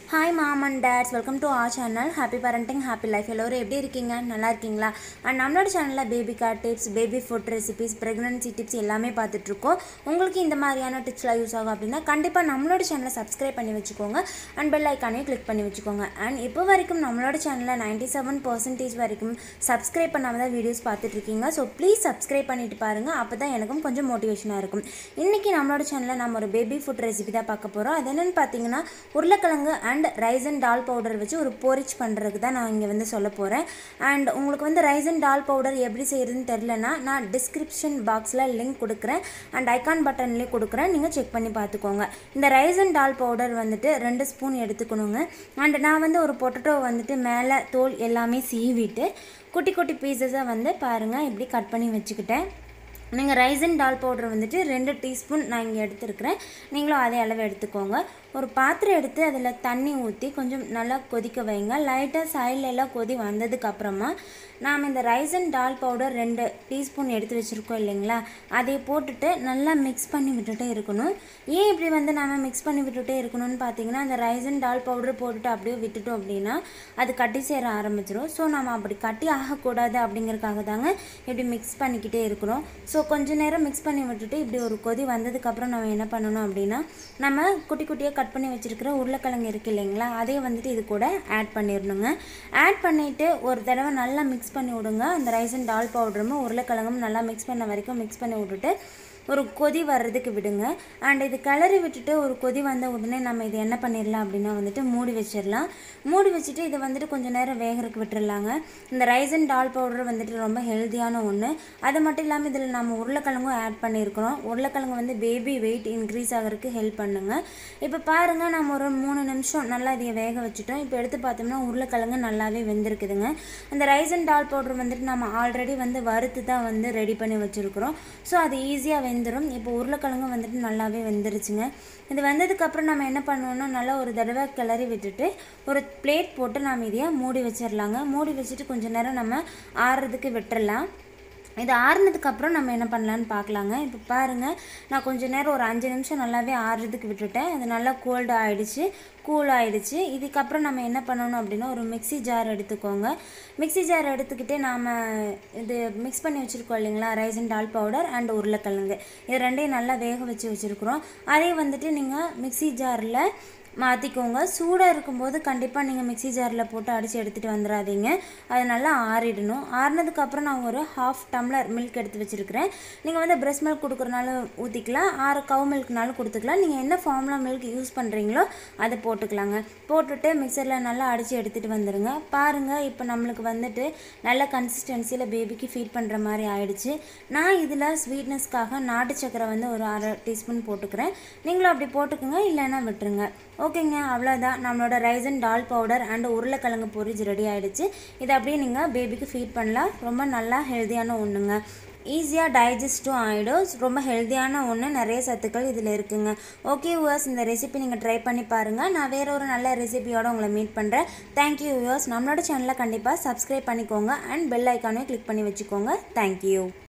hi mom and dads welcome to our channel happy parenting happy life எல்லோரும் எப்படி இருக்கீங்க நல்லா இருக்கீங்களா அண்ட் நம்மளோட சேனலில் baby care tips baby food recipes pregnancy tips எல்லாமே பார்த்துட்ருக்கோம் உங்களுக்கு இந்த மாதிரியான டிப்ஸ்லாம் யூஸ் ஆகும் அப்படின்னா கண்டிப்பாக நம்மளோட சேனலை சப்ஸ்கிரைப் பண்ணி வச்சுக்கோங்க அண்ட் பெல் ஐக்கானையும் கிளிக் பண்ணி வச்சுக்கோங்க அண்ட் இப்போ வரைக்கும் நம்மளோட சேனலில் நைன்ட்டி செவன் பர்சன்டேஜ் வரைக்கும் சப்ஸ்கிரைப் பண்ணாமல் தான் வீடியோஸ் பார்த்துட்ருக்கீங்க ஸோ ப்ளீஸ் சப்ஸ்கிரைப் பண்ணிட்டு பாருங்கள் அப்போ தான் எனக்கும் கொஞ்சம் மோட்டிவேஷனாக இருக்கும் இன்றைக்கி நம்மளோட சேனலில் நம்ம ஒரு பேபி ஃபுட் ரெசிபி தான் பார்க்க போகிறோம் அது என்னென்னு பார்த்தீங்கன்னா உருளைக்கிழங்கு and rice and dal powder வச்சு ஒரு போரிச் பண்ணுறதுக்கு தான் நான் இங்கே வந்து சொல்ல போகிறேன் அண்ட் உங்களுக்கு வந்து ரைஸ் அண்ட் டால் பவுடர் எப்படி செய்கிறதுன்னு தெரிலனா நான் டிஸ்கிரிப்ஷன் பாக்ஸில் லிங்க் கொடுக்குறேன் அண்ட் ஐகான் பட்டன்லேயே கொடுக்குறேன் நீங்கள் செக் பண்ணி பார்த்துக்கோங்க இந்த ரைஸ் அண்ட் டால் பவுடர் வந்துட்டு ரெண்டு ஸ்பூன் எடுத்துக்கணுங்க அண்ட் நான் வந்து ஒரு பொட்டேட்டோ வந்துட்டு மேலே தோல் எல்லாமே சீவிட்டு குட்டி குட்டி பீசஸாக வந்து பாருங்கள் இப்படி கட் பண்ணி வச்சுக்கிட்டேன் நீங்கள் ரைஸ் அண்ட் டால் பவுடர் வந்துட்டு ரெண்டு டீஸ்பூன் நான் இங்கே எடுத்துருக்கிறேன் நீங்களும் அதே அளவு எடுத்துக்கோங்க ஒரு பாத்திரம் எடுத்து அதில் தண்ணி ஊற்றி கொஞ்சம் நல்லா கொதிக்க வைங்க லைட்டாக சைடில் எல்லாம் கொதி வந்ததுக்கப்புறமா நாம் இந்த ரைஸ் அண்ட் டால் பவுடர் ரெண்டு டீஸ்பூன் எடுத்து வச்சுருக்கோம் இல்லைங்களா அதை போட்டுட்டு நல்லா மிக்ஸ் பண்ணி விட்டுட்டே இருக்கணும் ஏன் இப்படி வந்து நாம் மிக்ஸ் பண்ணி விட்டுட்டே இருக்கணும்னு பார்த்தீங்கன்னா அந்த ரைஸ் அண்ட் டால் பவுடர் போட்டுட்டு அப்படியே விட்டுட்டோம் அப்படின்னா அது கட்டி சேர ஆரம்பிச்சிடும் ஸோ நம்ம அப்படி கட்டி ஆகக்கூடாது அப்படிங்கிறதுக்காக தாங்க இப்படி மிக்ஸ் பண்ணிக்கிட்டே இருக்கிறோம் ஸோ கொஞ்ச நேரம் மிக்ஸ் பண்ணி விட்டுட்டு இப்படி ஒரு கொதி வந்ததுக்கப்புறம் நம்ம என்ன பண்ணணும் அப்படின்னா நம்ம குட்டி குட்டியாக கட் பண்ணி வச்சுருக்கிற உருளைக்கிழங்கு இருக்குது இல்லைங்களா அதே வந்துட்டு இது கூட ஆட் பண்ணிடணுங்க ஆட் பண்ணிவிட்டு ஒரு தடவை நல்லா மிக்ஸ் பண்ணி விடுங்க அந்த ரைஸ் அண்ட் டால் பவுடரும் உருளைக்கிழங்கும் நல்லா மிக்ஸ் பண்ண வரைக்கும் மிக்ஸ் பண்ணி விட்டுட்டு ஒரு கொதி வர்றதுக்கு விடுங்க அண்ட் இது கிளறி விட்டுட்டு ஒரு கொதி வந்த உடனே நம்ம இது என்ன பண்ணிடலாம் அப்படின்னா வந்துட்டு மூடி வச்சிடலாம் மூடி வச்சுட்டு இதை வந்துட்டு கொஞ்சம் நேரம் வேகிறதுக்கு விட்டுறலாங்க இந்த ரைஸ் அண்ட் டால் பவுடர் வந்துட்டு ரொம்ப ஹெல்த்தியான ஒன்று அது மட்டும் இல்லாமல் இதில் நம்ம உருளைக்கிழங்கும் ஆட் பண்ணியிருக்கிறோம் உருளைக்கிழங்கு வந்து பேபி வெயிட் இன்க்ரீஸ் ஆகிறதுக்கு ஹெல்ப் பண்ணுங்க இப்போ பாருங்கள் நம்ம ஒரு மூணு நிமிஷம் நல்லா இதை வேக வச்சுட்டோம் இப்போ எடுத்து பார்த்தோம்னா உருளைக்கிழங்கு நல்லாவே வெந்திருக்குதுங்க அந்த ரைஸ் அண்ட் டால் பவுடர் வந்துட்டு நம்ம ஆல்ரெடி வந்து வறுத்து தான் வந்து ரெடி பண்ணி வச்சுருக்கிறோம் ஸோ அது ஈஸியாக வெந்துடும் இப்போ உருளைக்கிழங்கு வந்துட்டு நல்லாவே வெந்துருச்சுங்க இது வந்ததுக்கப்புறம் நம்ம என்ன பண்ணுவோம்னா நல்லா ஒரு தடவை கிளறி விட்டுட்டு ஒரு பிளேட் போட்டு நாம் இதையே மூடி வச்சிடலாங்க மூடி வச்சுட்டு கொஞ்சம் நேரம் நம்ம ஆறுறதுக்கு விட்டுறலாம் இது ஆறுனதுக்கப்புறம் நம்ம என்ன பண்ணலான்னு பார்க்கலாங்க இப்போ பாருங்கள் நான் கொஞ்சம் நேரம் ஒரு அஞ்சு நிமிஷம் நல்லாவே ஆறுறதுக்கு விட்டுட்டேன் அது நல்லா கோல்டு ஆகிடுச்சு கூல் ஆகிடுச்சு இதுக்கப்புறம் நம்ம என்ன பண்ணணும் அப்படின்னா ஒரு மிக்ஸி ஜார் எடுத்துக்கோங்க மிக்ஸி ஜார் எடுத்துக்கிட்டு நாம் இது மிக்ஸ் பண்ணி வச்சுருக்கோம் இல்லைங்களா rice and dal powder and உருளைக்கிழங்கு இது ரெண்டையும் நல்லா வேக வச்சு வச்சுருக்குறோம் அதே வந்துட்டு நீங்கள் மிக்ஸி ஜாரில் மாற்றிக்கோங்க சூடாக இருக்கும்போது கண்டிப்பாக நீங்கள் மிக்ஸி ஜாரில் போட்டு அடித்து எடுத்துகிட்டு வந்துடாதீங்க அது நல்லா ஆறிடணும் ஆறினதுக்கப்புறம் நான் ஒரு ஹாஃப் டம்ளர் மில்க் எடுத்து வச்சுருக்கிறேன் நீங்கள் வந்து பிரஸ் மில்க் கொடுக்குறனாலும் ஊற்றிக்கலாம் ஆறு கவு மில்க்னாலும் கொடுத்துக்கலாம் நீங்கள் என்ன ஃபார்முலா மில்க் யூஸ் பண்ணுறீங்களோ அதை போட்டுக்கலாங்க போட்டுட்டு மிக்சரில் நல்லா அடித்து எடுத்துகிட்டு வந்துடுங்க பாருங்கள் இப்போ நம்மளுக்கு வந்துட்டு நல்ல கன்சிஸ்டன்சியில் பேபிக்கு ஃபீட் பண்ணுற மாதிரி ஆயிடுச்சு நான் இதில் ஸ்வீட்னஸ்க்காக நாட்டு சக்கரை வந்து ஒரு அரை டீஸ்பூன் போட்டுக்கிறேன் நீங்களும் அப்படி போட்டுக்கோங்க இல்லைன்னா விட்டுருங்க ஓகேங்க அவ்வளோதான் நம்மளோட rice and dal powder and உருளைக்கிழங்கு பொரிஜ் ரெடி ஆகிடுச்சு இதை அப்படியே நீங்கள் பேபிக்கு ஃபீட் பண்ணலாம் ரொம்ப நல்லா ஹெல்த்தியான ஒன்றுங்க ஈஸியாக டைஜஸ்ட்டும் ஆகிடும் ரொம்ப ஹெல்த்தியான ஒன்று நிறைய சத்துக்கள் இதில் இருக்குங்க ஓகே யூவர்ஸ் இந்த ரெசிபி நீங்கள் ட்ரை பண்ணி பாருங்கள் நான் வேற ஒரு நல்ல ரெசிபியோட உங்களை மீட் பண்ணுறேன் தேங்க்யூ யூவர்ஸ் நம்மளோட சேனலை கண்டிப்பாக சப்ஸ்கிரைப் பண்ணிக்கோங்க அண்ட் பெல் ஐக்கானையும் கிளிக் பண்ணி வச்சுக்கோங்க தேங்க்யூ